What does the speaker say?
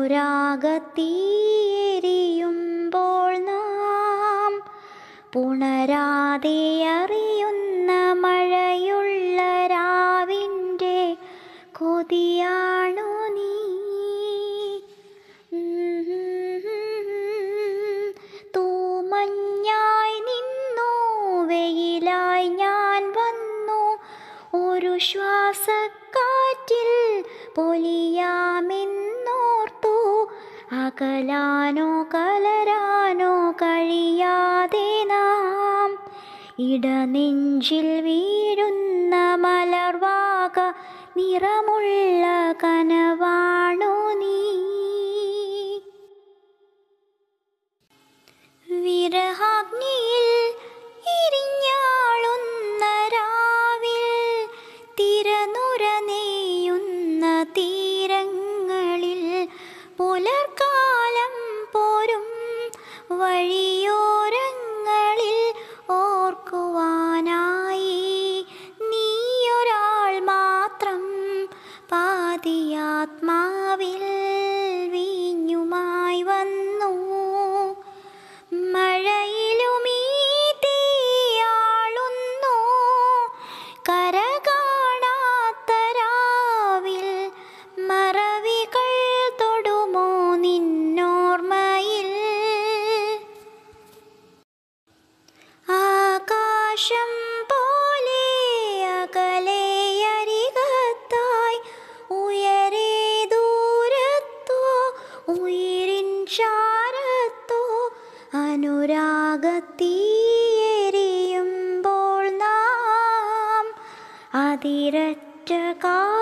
അനുരാഗത്തീരിയുമ്പോൾ നാം പുണരാതെ അറിയുന്ന മഴയുള്ള രാവിൻ്റെ കൊതിയാണു നീ തൂമഞ്ഞായി നിന്നു വെയിലായി ഞാൻ വന്നു ഒരു ശ്വാസക്കാറ്റിൽ പൊലിയാമെന്നോർത്തു അകലാനോ കലരാനോ കഴിയാതെ നാം ഇടനെഞ്ചിൽ വീഴുന്ന മലർവാക നിറമുള്ള കനവാണു നീ വിരഹാഗ്നിയിൽ ഇരിഞ്ഞാളുന്ന രാവിൽ തിരനുര നെയ്യുന്ന തീരങ്ങളിൽ പുലർക്കാലം പോരും വഴിയോരങ്ങളിൽ ഓർക്കുവാനായി നീയൊരാൾ മാത്രം പാതിയാത്മാവിൽ വീഞ്ഞുമായി വന്നു മഴയിലുമീ തീയാളുന്നു കര കാണാത്ത രാവിൽ മറവികൾ തൊടുമോ നിന്നോർമ്മയിൽ ആകാശം പോലെ അകലെ അരികത്തായി ഉയരെ ദൂരത്തോ ഉയിരിൻ ചാരത്തോ അനുരാഗത്തീയെരിയുമ്പോൾ നാം അതിരറ്റ കാ